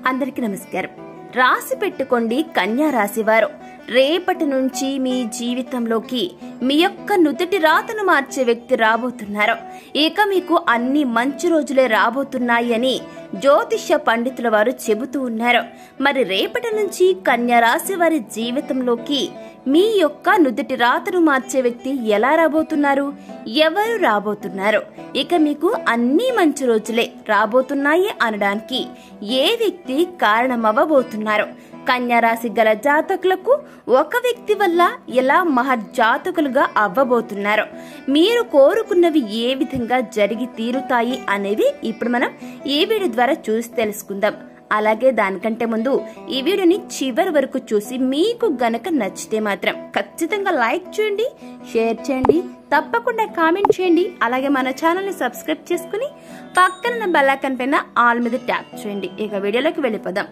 అందరికీ నమస్కారం రాసి పెట్టుకోండి కన్యా రాశివారు రేపటి నుంచి మీ జీవితంలోకి మీ యొక్క నుదుటి రాతను మార్చే వ్యక్తి రాబోతున్నారు ఇక మీకు అన్ని మంచి రోజులే రాబోతున్నాయి అని జ్యోతిష్య పండితుల వారు చెబుతూ ఉన్నారు మరి రేపటి నుంచి కన్యా రాశి వారి జీవితంలోకి మీ యొక్క నుదుటి రాతను మార్చే వ్యక్తి ఎలా రాబోతున్నారు ఎవరు రాబోతున్నారు ఇక మీకు అన్ని మంచి రోజులే రాబోతున్నాయి అనడానికి ఏ వ్యక్తి కారణమవ్వబోతున్నారు కన్యా రాశి గల జాతకులకు ఒక వ్యక్తి వల్ల ఎలా మహర్జాతకులుగా అవ్వబోతున్నారు మీరు కోరుకున్నవి ఏ విధంగా జరిగి తీరుతాయి అనేవి ఇప్పుడు మనం ఈ వీడియో ద్వారా చూసి తెలుసుకుందాం అలాగే దానికంటే ముందు ఈ వీడియోని చివరి వరకు చూసి మీకు గనక నచ్చితే మాత్రం ఖచ్చితంగా లైక్ చేయండి షేర్ చేయండి తప్పకుండా కామెంట్ చేయండి అలాగే మన ఛానల్ని సబ్స్క్రైబ్ చేసుకుని పక్కన బెల్లైకన్ పైన ఆల్ మీద ట్యాప్ చేయండి ఇక వీడియోలోకి వెళ్ళిపోదాం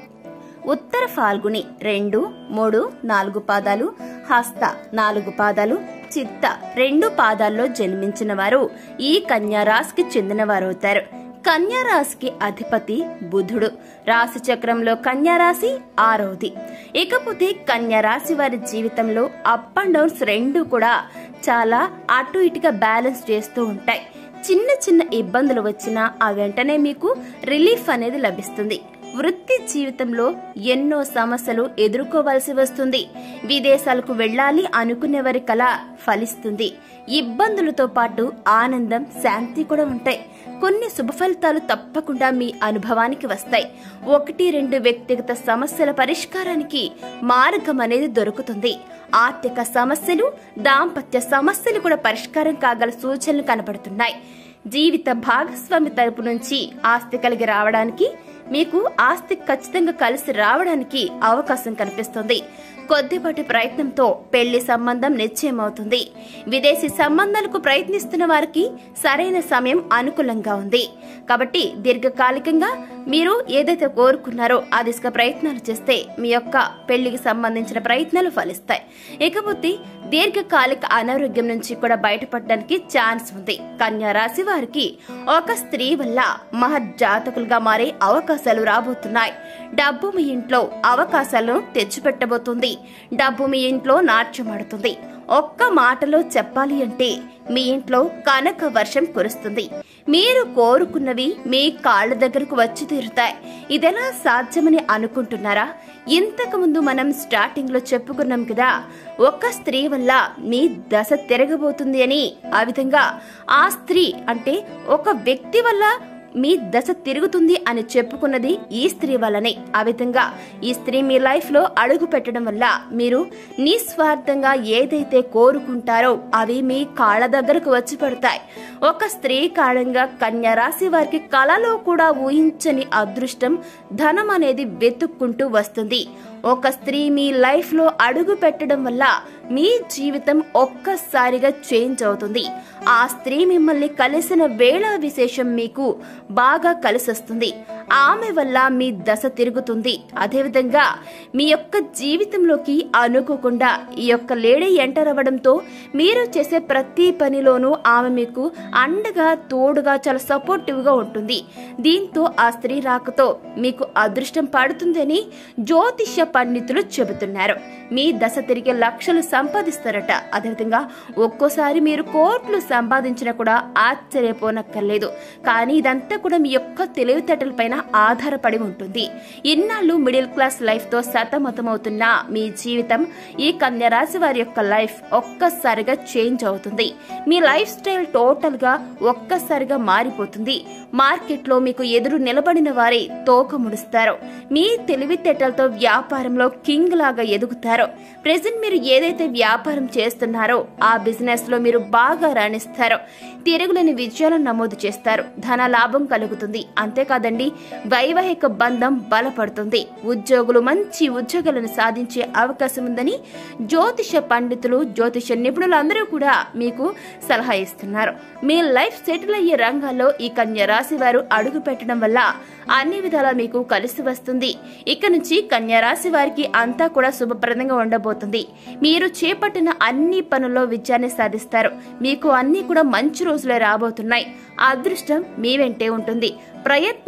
ఉత్తర ఫాల్గుని రెండు మూడు నాలుగు పాదాలు హస్త నాలుగు పాదాలు చిత్త రెండు పాదాల్లో జన్మించిన వారు ఈ కన్యా రాశికి చెందిన వారవుతారు కన్యా రాశికి అధిపతి బుధుడు రాశి చక్రంలో కన్యా రాశి ఆరవది ఇకపోతే కన్యా రాశి వారి జీవితంలో అప్ అండ్ డౌన్స్ రెండు కూడా చాలా అటు ఇటుగా బ్యాలెన్స్ చేస్తూ ఉంటాయి చిన్న చిన్న ఇబ్బందులు వచ్చినా ఆ వెంటనే మీకు రిలీఫ్ అనేది లభిస్తుంది వృత్తి జీవితంలో ఎన్నో సమస్యలు ఎదుర్కోవాల్సి వస్తుంది విదేశాలకు వెళ్ళాలి అనుకునే వారి కళ ఫలిస్తుంది ఇబ్బందులతో పాటు ఆనందం శాంతి కూడా ఉంటాయి కొన్ని శుభ ఫలితాలు తప్పకుండా మీ అనుభవానికి వస్తాయి ఒకటి రెండు వ్యక్తిగత సమస్యల పరిష్కారానికి మార్గం అనేది దొరుకుతుంది ఆర్థిక సమస్యలు దాంపత్య సమస్యలు కూడా పరిష్కారం కాగల సూచనలు కనబడుతున్నాయి జీవిత భాగస్వామి తరపు నుంచి ఆస్తి కలిగి రావడానికి మీకు ఆస్తి ఖచ్చితంగా కలిసి రావడానికి అవకాశం కనిపిస్తుంది కొద్దిపాటి ప్రయత్నంతో పెళ్లి సంబంధం నిశ్చయమవుతుంది విదేశీ సంబంధాలకు ప్రయత్నిస్తున్న వారికి సరైన సమయం అనుకూలంగా ఉంది కాబట్టి దీర్ఘకాలికంగా మీరు ఏదైతే కోరుకున్నారో ఆ దిశగా ప్రయత్నాలు చేస్తే మీ యొక్క పెళ్లికి సంబంధించిన ప్రయత్నాలు ఫలిస్తాయి ఇకపోతే దీర్ఘకాలిక అనారోగ్యం నుంచి కూడా బయటపడడానికి ఛాన్స్ ఉంది కన్యా రాశి వారికి ఒక స్త్రీ వల్ల మహర్జాతకులుగా మారే అవకాశాలు రాబోతున్నాయి డబ్బు మీ ఇంట్లో అవకాశాలను తెచ్చిపెట్టబోతుంది డబ్బు మీ ఇంట్లో నాట్యమాడుతుంది ఒక్క మాటలో చెప్పాలి అంటే మీ ఇంట్లో కనక వర్షం కురుస్తుంది మీరు కోరుకున్నవి మీ కాళ్ళ దగ్గరకు వచ్చి తీరుతాయి ఇదెలా సాధ్యమని అనుకుంటున్నారా ఇంతకు ముందు మనం స్టార్టింగ్ లో చెప్పుకున్నాం కదా ఒక స్త్రీ వల్ల మీ దశ తిరగబోతుంది అని ఆ విధంగా ఆ స్త్రీ అంటే ఒక వ్యక్తి వల్ల మీ దశ తిరుగుతుంది అని చెప్పుకున్నది ఈ స్త్రీ వల్లనే ఆ విధంగా ఈ స్త్రీ మీ లైఫ్ లో అడుగు పెట్టడం వల్ల మీరు నిస్వార్థంగా ఏదైతే కోరుకుంటారో అవి మీ కాళ్ళ దగ్గరకు వచ్చి పడతాయి ఒక స్త్రీ కారణంగా కన్యా రాశి వారికి కళలో కూడా ఊహించని అదృష్టం ధనం అనేది వెతుక్కుంటూ వస్తుంది ఒక స్త్రీ మీ లైఫ్ లో అడుగు పెట్టడం వల్ల మీ జీవితం ఒక్కసారిగా చేంజ్ అవుతుంది ఆ స్త్రీ మిమ్మల్ని కలిసిన వేళ విశేషం మీకు బాగా కలిసొస్తుంది ఆమె వల్ల మీ దశ తిరుగుతుంది అదేవిధంగా మీ యొక్క జీవితంలోకి అనుకోకుండా ఈ యొక్క లేడీ ఎంటర్ అవ్వడంతో మీరు చేసే ప్రతి పనిలోనూ ఆమె మీకు అండగా తోడుగా చాలా సపోర్టివ్ గా ఉంటుంది దీంతో ఆ స్త్రీ రాకతో మీకు అదృష్టం పడుతుందని జ్యోతిష్య పండితులు చెబుతున్నారు మీ దశ తిరిగే లక్షలు సంపాదిస్తారట అదేవిధంగా ఒక్కోసారి మీరు కోట్లు సంపాదించినా కూడా ఆశ్చర్యపోనక్కర్లేదు కానీ ఇదంతా కూడా మీ యొక్క తెలివితేటలపైన ఆధారపడి ఉంటుంది ఇన్నాళ్ళు మిడిల్ క్లాస్ లైఫ్ తో సతమతమవుతున్న మీ జీవితం ఈ కన్య రాశి వారి యొక్క లైఫ్ ఒక్కసారిగా చేంజ్ అవుతుంది మీ లైఫ్ స్టైల్ టోటల్ గా ఒక్కసారిగా మారిపోతుంది మార్కెట్ లో మీకు ఎదురు నిలబడిన వారే తోక ముడుస్తారు మీ తెలివితేటలతో వ్యాపారంలో కింగ్ లాగా ఎదుగుతారు ప్రెసెంట్ మీరు ఏదైతే వ్యాపారం చేస్తున్నారో ఆ బిజినెస్ లో మీరు బాగా రాణిస్తారు తిరుగులేని విజయాలను నమోదు చేస్తారు ధన లాభం కలుగుతుంది అంతేకాదండి వైవాహిక బంధం బలపడుతుంది ఉద్యోగులు మంచి ఉద్యోగాలను సాధించే అవకాశం ఉందని జ్యోతిష పండితులు జ్యోతిష నిపుణులందరూ కూడా మీకు సలహా ఇస్తున్నారు మీ లైఫ్ సెటిల్ అయ్యే రంగాల్లో ఈ కన్య రాశి వారు అడుగు పెట్టడం వల్ల అన్ని విధాలా మీకు కలిసి వస్తుంది ఇక నుంచి కన్యా రాశి వారికి అంతా కూడా శుభప్రదంగా ఉండబోతుంది మీరు చేపట్టిన అన్ని పనుల్లో విజయాన్ని సాధిస్తారు మీకు అన్ని కూడా మంచి రోజులే రాబోతున్నాయి అదృష్టం మీ వెంటే ఉంటుంది ప్రయత్నాల ద్వారా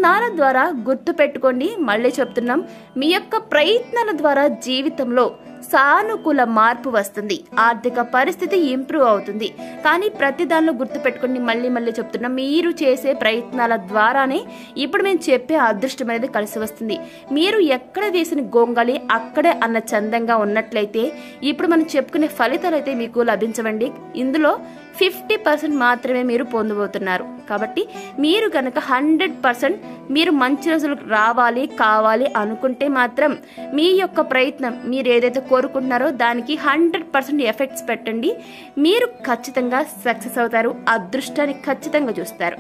ద్వారా గుర్తు పెట్టుకోండి మళ్ళీ చెప్తున్నాం మీ యొక్క ప్రయత్నాల ద్వారా జీవితంలో సానుకూల మార్పు వస్తుంది ఆర్థిక పరిస్థితి ఇంప్రూవ్ అవుతుంది కానీ ప్రతి దానిలో గుర్తు పెట్టుకోండి మళ్ళీ మళ్ళీ చెప్తున్నాం మీరు చేసే ప్రయత్నాల ద్వారానే ఇప్పుడు మేము చెప్పే అదృష్టం అనేది కలిసి వస్తుంది మీరు ఎక్కడ వేసిన గోంగలి అక్కడే అన్న చందంగా ఉన్నట్లయితే ఇప్పుడు మనం చెప్పుకునే ఫలితాలు అయితే మీకు లభించవండి ఇందులో ఫిఫ్టీ పర్సెంట్ మాత్రమే మీరు పొందబోతున్నారు కాబట్టి మీరు కనుక హండ్రెడ్ పర్సెంట్ మీరు మంచి రోజులు రావాలి కావాలి అనుకుంటే మాత్రం మీ యొక్క ప్రయత్నం మీరు ఏదైతే కోరుకుంటున్నారో దానికి హండ్రెడ్ పర్సెంట్ ఎఫెక్ట్స్ పెట్టండి మీరు ఖచ్చితంగా సక్సెస్ అవుతారు అదృష్టాన్ని ఖచ్చితంగా చూస్తారు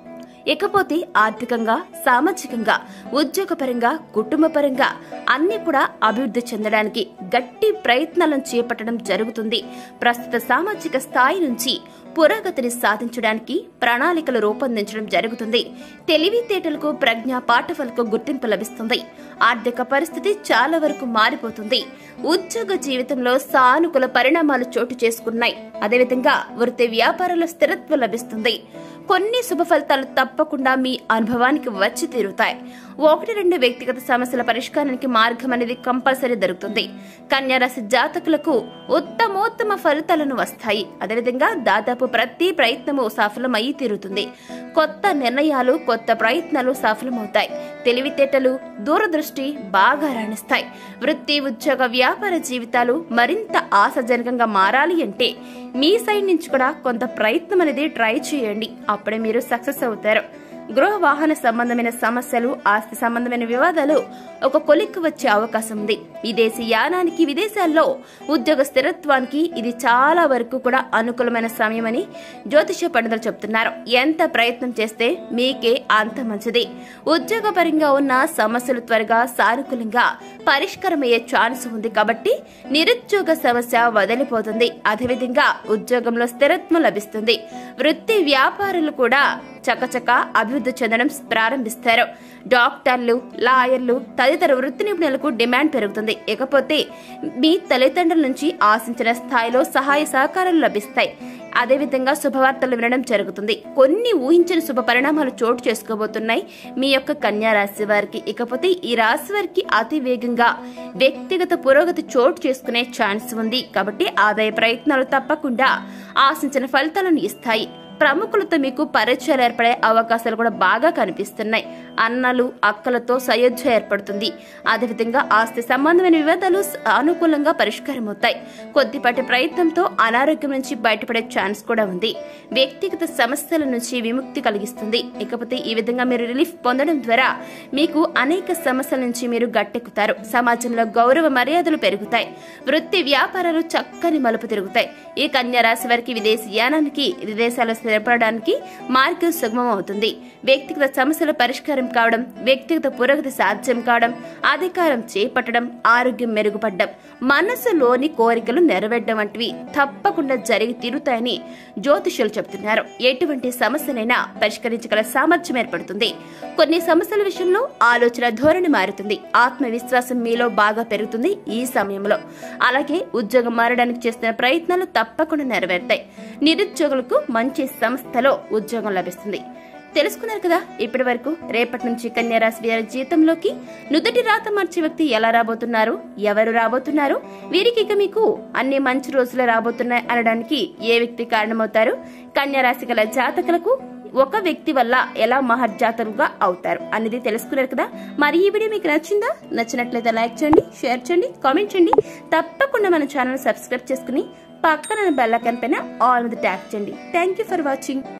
ఇకపోతే ఆర్థికంగా సామాజికంగా ఉద్యోగపరంగా కుటుంబపరంగా అన్ని కూడా అభివృద్ధి చెందడానికి గట్టి ప్రయత్నాలను చేపట్టడం జరుగుతుంది ప్రస్తుత సామాజిక స్థాయి నుంచి పురోగతిని సాధించడానికి ప్రణాళికలు రూపొందించడం జరుగుతుంది తెలివితేటలకు ప్రజ్ఞ పాఠవాలకు గుర్తింపు లభిస్తుంది ఆర్థిక పరిస్థితి చాలా వరకు మారిపోతుంది ఉద్యోగ జీవితంలో సానుకూల పరిణామాలు చోటు చేసుకున్నాయి అదేవిధంగా వృత్తి వ్యాపారంలో స్థిరత్వం లభిస్తుంది కొన్ని శుభ ఫలితాలు తప్పకుండా మీ అనుభవానికి వచ్చి తీరుతాయి ఒకటి రెండు వ్యక్తిగత సమస్యల పరిష్కారానికి మార్గం అనేది కంపల్సరీ దొరుకుతుంది కన్యారాశి జాతకులకు ఉత్తమోత్తమ ఫలితాలను వస్తాయి అదేవిధంగా దాదాపు ప్రతి ప్రయత్నము సఫలమయ్యి తీరుతుంది కొత్త నిర్ణయాలు కొత్త ప్రయత్నాలు సఫలమవుతాయి తెలివితేటలు దూరదృష్టి బాగా రాణిస్తాయి వృత్తి ఉద్యోగ వ్యాపార జీవితాలు మరింత ఆశాజనకంగా మారాలి అంటే మీ సైడ్ నుంచి కూడా కొంత ప్రయత్నం అనేది ట్రై చేయండి అప్పుడే మీరు సక్సెస్ అవుతారు గృహ వాహన సంబంధమైన సమస్యలు ఆస్తి సంబంధమైన వివాదాలు ఒక కొలిక్కు వచ్చే అవకాశం ఉంది విదేశీ యానానికి విదేశాల్లో ఉద్యోగ స్థిరత్వానికి ఇది చాలా వరకు కూడా అనుకూలమైన సమయమని జ్యోతిష పండితులు చెప్తున్నారు ఎంత ప్రయత్నం చేస్తే మీకే అంత మంచిది ఉద్యోగపరంగా ఉన్న సమస్యలు త్వరగా సానుకూలంగా పరిష్కారమయ్యే ఛాన్స్ ఉంది కాబట్టి నిరుద్యోగ సమస్య వదిలిపోతుంది అదేవిధంగా ఉద్యోగంలో స్థిరత్వం లభిస్తుంది వృత్తి వ్యాపారులు కూడా చకచక అభివృద్ధి చెందడం ప్రారంభిస్తారు డాక్టర్లు లాయర్లు తదితర వృత్తి నిపుణులకు డిమాండ్ పెరుగుతుంది ఇకపోతే మీ తల్లిదండ్రుల నుంచి ఆశించిన స్థాయిలో సహాయ సహకారాలు లభిస్తాయి అదేవిధంగా శుభవార్తలు వినడం జరుగుతుంది కొన్ని ఊహించిన శుభ పరిణామాలు చోటు చేసుకోబోతున్నాయి మీ యొక్క కన్యా రాశి వారికి ఇకపోతే ఈ రాశి వారికి అతి వేగంగా వ్యక్తిగత పురోగతి చోటు చేసుకునే ఛాన్స్ ఉంది కాబట్టి ఆదాయ ప్రయత్నాలు తప్పకుండా ఆశించిన ఫలితాలను ఇస్తాయి ప్రముఖులతో మీకు పరిచయాలు ఏర్పడే అవకాశాలు కూడా బాగా కనిపిస్తున్నాయి అన్నలు అక్కలతో సయోధ్య ఏర్పడుతుంది అదేవిధంగా ఆస్తి సంబంధమైన వివాదాలు అనుకూలంగా పరిష్కారం అవుతాయి కొద్దిపాటి ప్రయత్నంతో అనారోగ్యం నుంచి బయటపడే ఛాన్స్ కూడా ఉంది వ్యక్తిగత సమస్యల నుంచి విముక్తి కలిగిస్తుంది ఇకపోతే ఈ విధంగా మీరు రిలీఫ్ పొందడం ద్వారా మీకు అనేక సమస్యల నుంచి మీరు గట్టెక్కుతారు సమాజంలో గౌరవ మర్యాదలు పెరుగుతాయి వృత్తి వ్యాపారాలు చక్కని మలుపు తిరుగుతాయి ఈ కన్యా రాశి వారికి విదేశీ యానానికి విదేశాల్లో స్థిరపడడానికి మార్గం సుగమం అవుతుంది వ్యక్తిగత సమస్యల పరిష్కారం కావడం వ్యక్తిగత పురోగతి సాధ్యం కావడం అధికారం చేపట్టడం ఆరోగ్యం మెరుగుపడడం మనసులోని కోరికలు నెరవేరడం వంటివి తప్పకుండా జరిగి తీరుతాయని జ్యోతిష్యులు చెబుతున్నారు ఎటువంటి సమస్యనైనా పరిష్కరించగల సామర్థ్యం ఏర్పడుతుంది కొన్ని సమస్యల విషయంలో ఆలోచన ధోరణి మారుతుంది ఆత్మవిశ్వాసం మీలో బాగా పెరుగుతుంది ఈ సమయంలో అలాగే ఉద్యోగం మారడానికి చేస్తున్న ప్రయత్నాలు తప్పకుండా నెరవేరుతాయి నిరుద్యోగులకు మంచి సంస్థలో ఉద్యోగం లభిస్తుంది తెలుసుకున్నారు కదా ఇప్పటి వరకు రేపటి నుంచి కన్యా రాశి వారి జీవితంలోకి నుదుటి రాత మార్చే వ్యక్తి ఎలా రాబోతున్నారు ఎవరు రాబోతున్నారు వీరికి ఇక మీకు అన్ని మంచి రోజులు రాబోతున్నాయి అనడానికి ఏ వ్యక్తి కారణమవుతారు కన్యా రాశి గల జాతకులకు ఒక వ్యక్తి వల్ల ఎలా మహర్జాతలుగా అవుతారు అనేది తెలుసుకున్నారు కదా మరి ఈ వీడియో మీకు నచ్చిందా నచ్చినట్లయితే లైక్ చేయండి షేర్ చేయండి కామెంట్ చేయండి తప్పకుండా మన ఛానల్ సబ్స్క్రైబ్ చేసుకుని పక్కన బెల్ ఐకాన్ పైన ఆల్ మీద ట్యాప్ చేయండి థ్యాంక్ యూ ఫర్ వాచింగ్